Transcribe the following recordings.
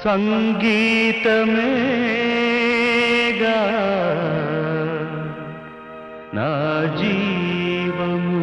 సంగీతమేగా నా జీవము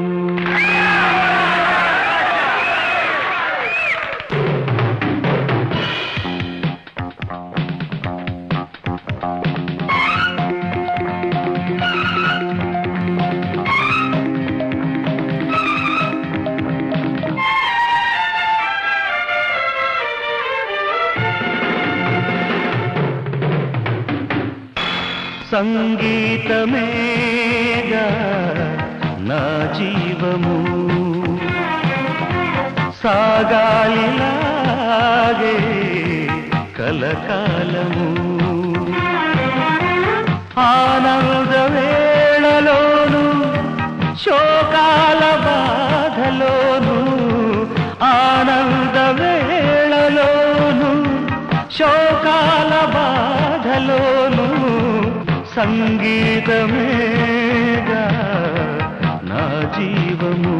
సంగీతమేగా నా జీవము సాగాలిలాగే కలకాలము ఆనంద వేళలోను శోకాల బాధలోను ఆనంద వేళలోను శోకాల బాధలోను సంగీతమేగా నా జీవము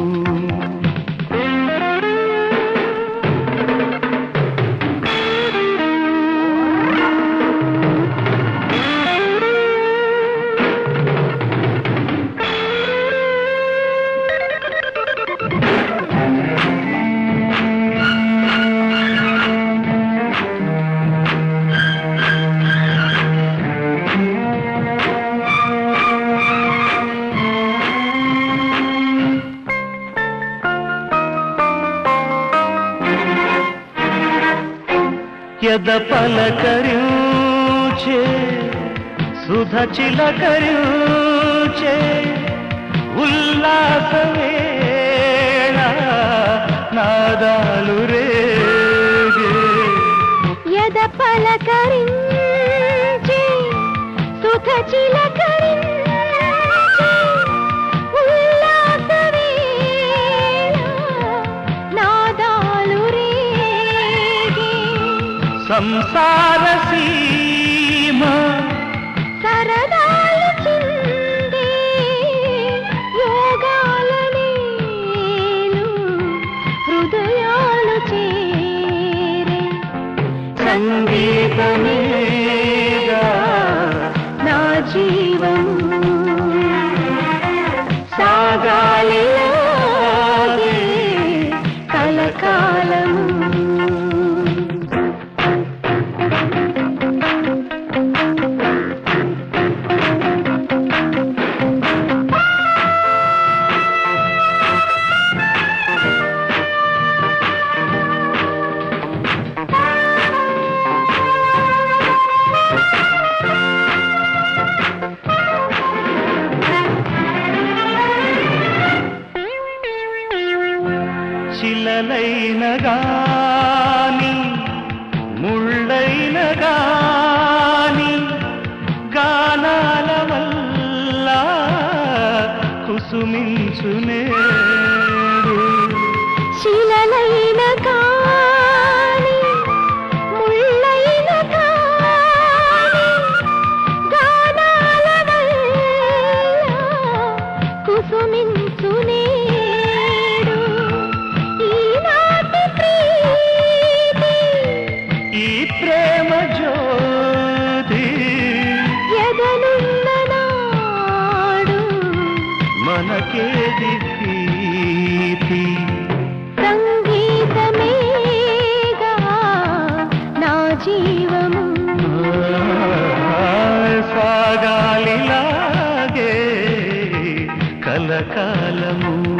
యద పలకరించే సుధ చిలకరించే ఉల్లాస వేళ నాదాలు రేగే యద పలకరించి సుఖ చిలకరించి ఉల్లాస వేళ నాదాలు రేగే సంసార సీమ సరదాలు చిందే యోగాలనేలు హృదయాలు చేరే సంగీతమేగా నా జీవం సాగాలిలాగే కలకాలము శిలలైన గాని ముళ్ళైన గాని గానాల వల్ల కుసుమించునేడు శిలలైన కాని ముళ్ళైన కాని గానాల వల్ల కుసుమించునేడు ఈనాటి ప్రీతి ఈ ప్రేమ జ్యోతి ఎదనున్న నాడు మనకేది ప్రీతి సంగీతమేగా నా జీవము సాగాలిలాగే కలకాలము